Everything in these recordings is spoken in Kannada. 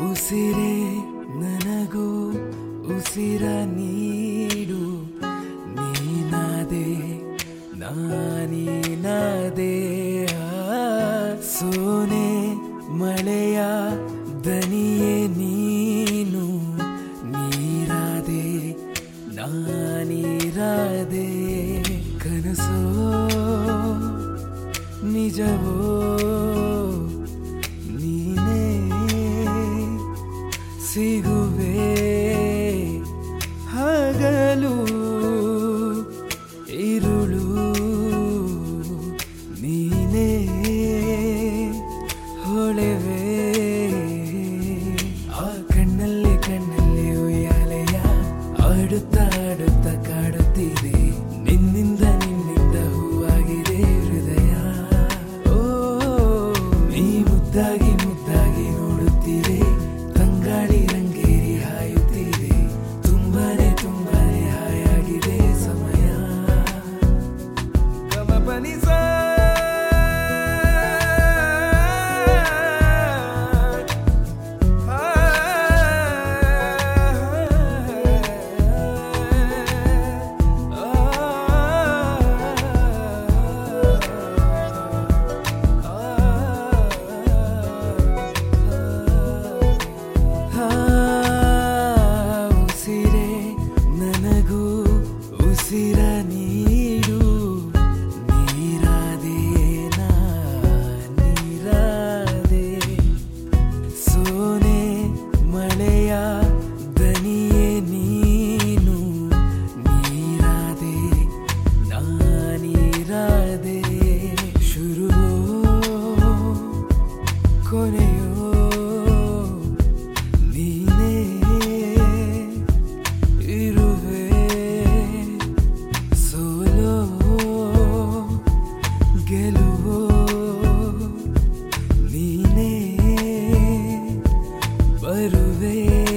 ಉಸಿರೇ ನನಗೂ ಉಸಿರ ನೀಡು ನೀನಾದೆ ನಾನೀನಾದೆ ಆ, ಸೋನೆ ಮಳೆಯ ದನಿಯೇ ನೀನು ನೀರಾದೆ ನಾನೀರಾದೆ ಕನಸೋ ನಿಜವೋ ನೀನೇ ಸಿಗುವೆ ಹಗಲು ಇರುಳು ನೀನೇ ಹೊಳೆವೆ ಆ ಕಣ್ಣಲ್ಲಿ ಕಣ್ಣಲ್ಲಿ ಉಯ್ಯಾಲೆಯ ಆಡುತ್ತಾ ಆಡುತ್ತಾ ಕಾಡುತ್ತಿದೆ ನಿನ್ನಿಂದ ನಿನ್ನಿಂದ ಹೂವಾಗಿದೆ ಹೃದಯ ಓ ನೀ ಮುದ್ದಾಗಿ ಮುದ್ದಾಗಿ ನೋಡುತ್ತಿದೆ ತಂಗಾಳಿ ರಂಗೇರಿ ಹಾಯುತ್ತಿದೆ ತುಂಬಾನೇ ತುಂಬಾನೇ ಹಾಯಾಗಿದೆ ಸಮಯ ಗಮಪನಿಸ ಉಸಿರೇ ನನಗೂ ಉಸಿರ ನೀಡು ನೀರಾದೆ ನಾ ನೀರಾದೆ ಸೋನೆ ಮಳೆಯ ದನಿಯೇ ನೀನು ನೀರಾದೆ ನಾನೀರಾದೆ ಶುರುವೋ ಕೊನೆಯೋ ನೀನೇ ಇರುವೆ ಸೋಲೋ ಗೆಲುವೋ ನೀನೇ ಬರುವೆ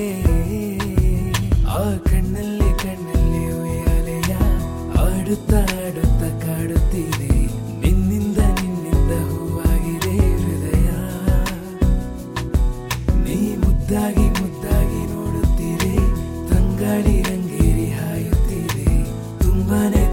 ಆ ಕಣ್ಣಲ್ಲಿ ಕಣ್ಣಲ್ಲಿ ಉಯ್ಯಾಲೆಯ ಆಡುತ್ತಾ ಆಡುತ್ತಾ ಕಾಡುತ್ತಿದೆ ನಿನ್ನಿಂದ ನಿನ್ನಿಂದ ಹೂವಾಗಿದೆ ಹೃದಯ ನೀ ಮುದ್ದಾಗಿ ಮುದ್ದಾಗಿ ನೋಡುತ್ತೀರೆ ತಂಗಾಳಿ ರಂಗೇರಿ ಹಾಯುತ್ತಿದೆ ತುಂಬಾನೇ